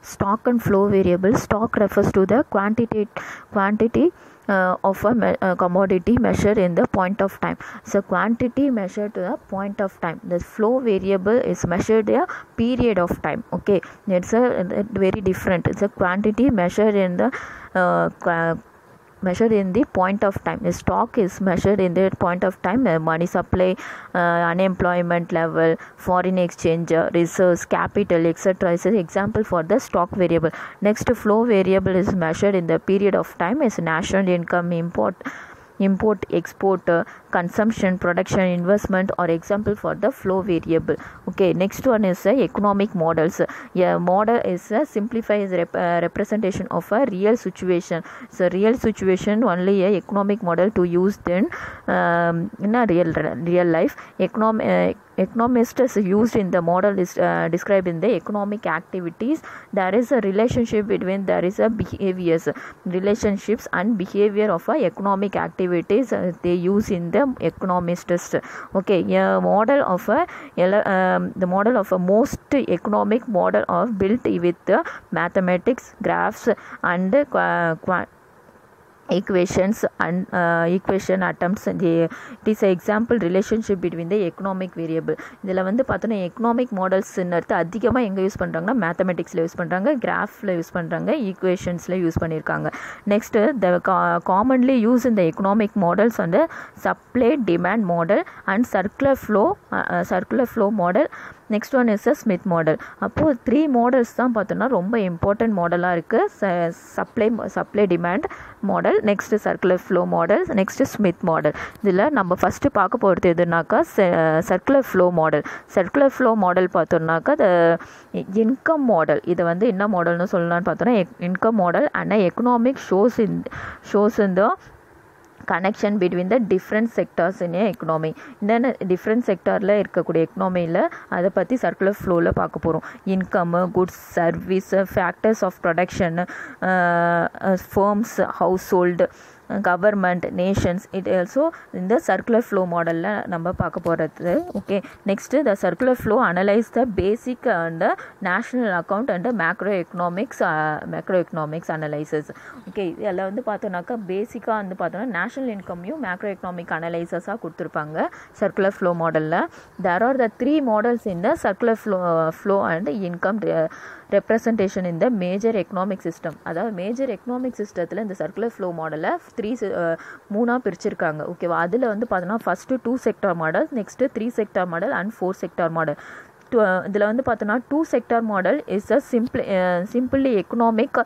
stock and flow variable stock refers to the quantity quantity uh, of a me- uh, commodity measured in the point of time so quantity measured to the point of time the flow variable is measured a period of time okay it's a, a very different it's a quantity measured in the uh, qua- measured in the point of time the stock is measured in the point of time uh, money supply uh, unemployment level foreign exchange uh, reserves capital etc is an example for the stock variable next flow variable is measured in the period of time is national income import import export uh, consumption production investment or example for the flow variable okay next one is uh, economic models a model is a simplified rep- uh, representation of a real situation so real situation only a economic model to use then um, in a real real life economic uh, economist is used in the model is uh, described in the economic activities there is a relationship between there is a behaviors relationships and behavior of a economic activities uh, they use in the economists okay a model of a um, the model of a most economic model of built with the mathematics graphs and uh, qua- equations and uh, equation attempts the, it is a example relationship between the economic variable இதில் வந்து பார்த்தோன்னா economic மாடல்ஸ்ன்னு அடுத்து அதிகமாக எங்கே use பண்ணுறாங்கன்னா மேத்தமெட்டிக்ஸில் use பண்ணுறாங்க கிராஃபில் use பண்ணுறாங்க ஈக்குவேஷன்ஸில் யூஸ் பண்ணியிருக்காங்க நெக்ஸ்ட்டு த காமன்லி யூஸ் இந்த எக்கனாமிக் மாடல்ஸ் வந்து supply demand model and circular flow circular flow model next one is a Smith model அப்போது த்ரீ மாடல்ஸ் தான் பார்த்தோன்னா ரொம்ப இம்பார்ட்டன்ட் மாடலாக இருக்குது supply supply demand model next circular flow model next Smith model இதில் நம்ம first பார்க்க போகிறது எதுனாக்கா circular flow model circular flow model பார்த்தோம்னாக்கா த இன்கம் மாடல் இதை வந்து என்ன மாடல்னு சொல்லலாம்னு பார்த்தோன்னா income model and economic shows in shows இந்த connection between the different sectors in economy இந்த டிஃப்ரெண்ட் செக்டாரில் இருக்கக்கூடிய எக்கனாமியில் அதை பற்றி சர்க்குலர் ஃப்ளோவில் பார்க்க போகிறோம் income goods service factors of production firms household government nations it also இந்த சர்க்குலர் ஃப்ளோ மாடலில் நம்ம பார்க்க போகிறது okay next the circular flow analyse the basic and national account and macroeconomics macroeconomics analysis okay இதில் வந்து பார்த்தோன்னாக்கா பேசிக்காக வந்து பார்த்தோன்னா நேஷ்னல் இன்கமையும் மேக்ரோ எக்கனாமிக் அனலைசஸாக கொடுத்துருப்பாங்க சர்க்குலர் ஃப்ளோ மாடலில் there are the three models இந்த circular flow flow and income representation இந்த மேஜர் எக்கனாமிக் சிஸ்டம் அதாவது மேஜர் எக்கனாமிக் சிஸ்டத்தில் இந்த சர்க்குலர் ஃப்ளோ மாடலை த்ரீ மூணாக பிரிச்சிருக்காங்க ஓகேவா அதில் வந்து பார்த்தோன்னா first two sector model next three sector model and four sector model இதில் வந்து பார்த்தோன்னா two sector model is a simple simply economic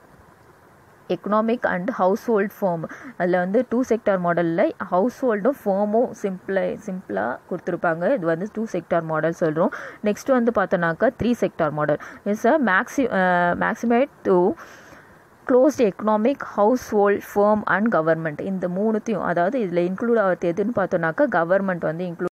economic and household firm அதில் வந்து டூ செக்டார் மாடலில் ஹவுஸ் ஹோல்டும் ஃபேர்மும் சிம்பிளாக சிம்பிளாக கொடுத்துருப்பாங்க இது வந்து டூ செக்டார் மாடல் சொல்கிறோம் நெக்ஸ்ட் வந்து பார்த்தோன்னாக்கா three sector model it's a maxi maximate to closed economic household firm and government இந்த மூணுத்தையும் அதாவது இதில் இன்க்ளூட் ஆகிறது எதுன்னு பார்த்தோன்னாக்கா கவர்மெண்ட் வந்து இன்க்ளூட்